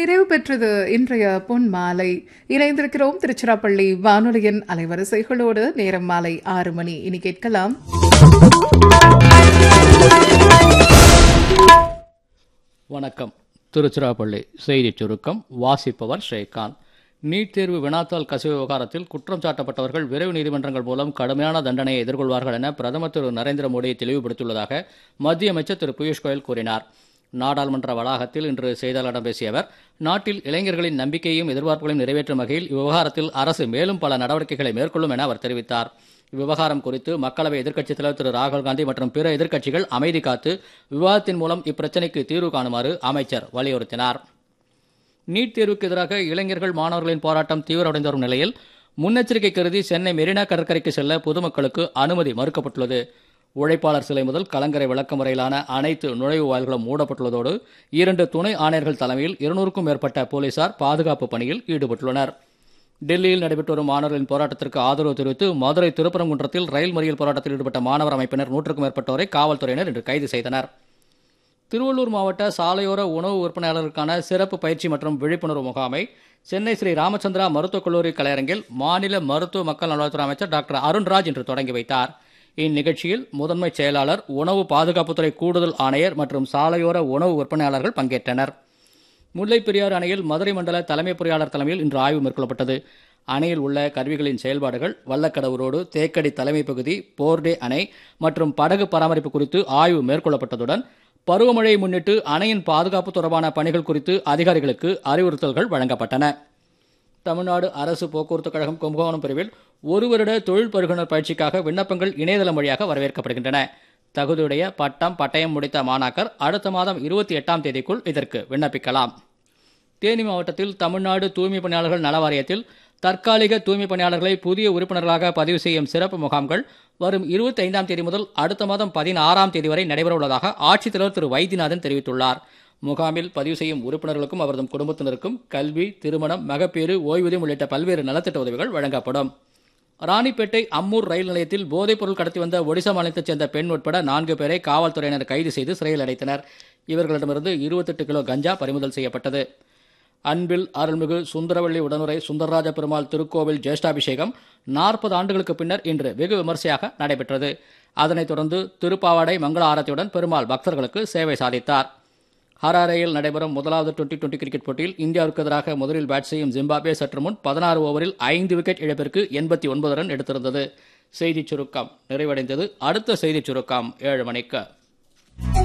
நிறைவு பெற்றது இன்றைய பொன் மாலை இணைந்திருக்கிறோம் திருச்சிராப்பள்ளி வானொலியின் அலைவரிசைகளோடு நேரம் மாலை ஆறு மணி இனி கேட்கலாம் வணக்கம் திருச்சிராப்பள்ளி செய்திச் சுருக்கம் வாசிப்பவர் ஸ்ரீகாந்த் நீட் தேர்வு வினாத்தாள் கசிவு விவகாரத்தில் குற்றம் சாட்டப்பட்டவர்கள் விரைவு நீதிமன்றங்கள் மூலம் கடுமையான தண்டனையை எதிர்கொள்வார்கள் என பிரதமர் திரு நரேந்திர மோடி தெளிவுபடுத்தியுள்ளதாக மத்திய அமைச்சர் திரு பியூஷ் கோயல் கூறினார் நாடாளுமன்ற வளாகத்தில் இன்று செய்தியாளர்களிடம் பேசிய அவர் நாட்டில் இளைஞர்களின் நம்பிக்கையும் எதிர்பார்ப்புகளையும் நிறைவேற்றும் வகையில் இவ்விவகாரத்தில் அரசு மேலும் பல நடவடிக்கைகளை மேற்கொள்ளும் என அவர் தெரிவித்தார் இவ்விவகாரம் குறித்து மக்களவை எதிர்க்கட்சித் தலைவர் திரு ராகுல் காந்தி மற்றும் பிற எதிர்க்கட்சிகள் அமைதி காத்து விவாதத்தின் மூலம் இப்பிரச்சினைக்கு தீர்வு காணுமாறு அமைச்சர் வலியுறுத்தினார் நீட் தேர்வுக்கு எதிராக இளைஞர்கள் மாணவர்களின் போராட்டம் தீவிரமடைந்து வரும் நிலையில் முன்னெச்சரிக்கை கருதி சென்னை மெரினா கடற்கரைக்கு செல்ல பொதுமக்களுக்கு அனுமதி மறுக்கப்பட்டுள்ளது உழைப்பாளர் சிலை முதல் கலங்கரை விளக்கம் வரையிலான அனைத்து நுழைவு வாயில்களும் மூடப்பட்டுள்ளதோடு இரண்டு துணை ஆணையர்கள் தலைமையில் இருநூறுக்கும் மேற்பட்ட போலீசார் பாதுகாப்பு பணியில் ஈடுபட்டுள்ளனர் டெல்லியில் நடைபெற்று வரும் மாணவர்களின் போராட்டத்திற்கு ஆதரவு தெரிவித்து மதுரை திருப்பரங்குன்றத்தில் ரயில் மறியல் போராட்டத்தில் ஈடுபட்ட மாணவர் அமைப்பினர் நூற்றுக்கும் மேற்பட்டோரை காவல்துறையினர் இன்று கைது செய்தனர் திருவள்ளூர் மாவட்ட சாலையோர உணவு விற்பனையாளர்களுக்கான சிறப்பு பயிற்சி மற்றும் விழிப்புணர்வு முகாமை சென்னை ஸ்ரீ ராமச்சந்திரா மருத்துவக் கல்லூரி கலையரங்கில் மாநில மருத்துவ மக்கள் நல்வாழ்வுத்துறை அமைச்சர் டாக்டர் அருண்ராஜ் இன்று தொடங்கி வைத்தார் இந்நிகழ்ச்சியில் முதன்மை செயலாளர் உணவு பாதுகாப்புத்துறை கூடுதல் ஆணையர் மற்றும் சாலையோர உணவு விற்பனையாளர்கள் பங்கேற்றனர் முல்லைப் பெரியாறு அணையில் மதுரை மண்டல தலைமை பொறியாளர் தலைமையில் இன்று ஆய்வு மேற்கொள்ளப்பட்டது அணையில் உள்ள கருவிகளின் செயல்பாடுகள் வல்லக்கடவு ரோடு தேக்கடி தலைமை பகுதி போர்டே அணை மற்றும் படகு பராமரிப்பு குறித்து ஆய்வு மேற்கொள்ளப்பட்டதுடன் பருவமழையை முன்னிட்டு அணையின் பாதுகாப்பு தொடர்பான பணிகள் குறித்து அதிகாரிகளுக்கு அறிவுறுத்தல்கள் வழங்கப்பட்டன தமிழ்நாடு அரசு போக்குவரத்து கழகம் கும்பகோணம் பிரிவில் ஒரு வருட தொழில் பருகுனர் பயிற்சிக்காக விண்ணப்பங்கள் இணையதளம் வழியாக வரவேற்கப்படுகின்றன தகுதியுடைய பட்டம் பட்டயம் முடித்த மாணாக்கர் அடுத்த மாதம் இருபத்தி எட்டாம் தேதிக்குள் இதற்கு விண்ணப்பிக்கலாம் தேனி மாவட்டத்தில் தமிழ்நாடு தூய்மை பணியாளர்கள் நல வாரியத்தில் தற்காலிக தூய்மை பணியாளர்களை புதிய உறுப்பினர்களாக பதிவு செய்யும் சிறப்பு முகாம்கள் வரும் இருபத்தி ஐந்தாம் தேதி முதல் அடுத்த மாதம் பதினாறாம் தேதி வரை நடைபெற உள்ளதாக ஆட்சித்தலைவர் திரு வைத்தியநாதன் தெரிவித்துள்ளார் முகாமில் பதிவு செய்யும் உறுப்பினர்களுக்கும் அவரது குடும்பத்தினருக்கும் கல்வி திருமணம் மகப்பேறு ஓய்வூதியம் உள்ளிட்ட பல்வேறு நலத்திட்ட உதவிகள் வழங்கப்படும் ராணிப்பேட்டை அம்மூர் ரயில் நிலையத்தில் போதைப்பொருள் கடத்தி வந்த ஒடிசா மாநிலத்தைச் சேர்ந்த பெண் உட்பட நான்கு பேரை காவல்துறையினர் கைது செய்து சிறையில் அடைத்தனர் இவர்களிடமிருந்து இருபத்தெட்டு கிலோ கஞ்சா பறிமுதல் செய்யப்பட்டது அன்பில் அருள்மிகு சுந்தரவள்ளி உடனுரை சுந்தரராஜ பெருமாள் திருக்கோவில் ஜேஷ்டாபிஷேகம் நாற்பது ஆண்டுகளுக்கு பின்னர் இன்று வெகு விமர்சையாக நடைபெற்றது அதனைத் தொடர்ந்து திருப்பாவாடை மங்கள ஆரத்தியுடன் பெருமாள் பக்தர்களுக்கு சேவை சாதித்தார் ஹராரேயில் நடைபெறும் முதலாவது டுவெண்டி டுவெண்டி கிரிக்கெட் போட்டியில் இந்தியாவுக்கு எதிராக முதலில் பேட் செய்யும் ஜிம்பாப்வே சற்று முன் பதினாறு ஓவரில் ஐந்து விக்கெட் இழப்பிற்கு எண்பத்தி ஒன்பது ரன் எடுத்திருந்தது செய்திச் சுருக்கம் நிறைவடைந்தது அடுத்த செய்திச் சுருக்கம் ஏழு மணிக்கு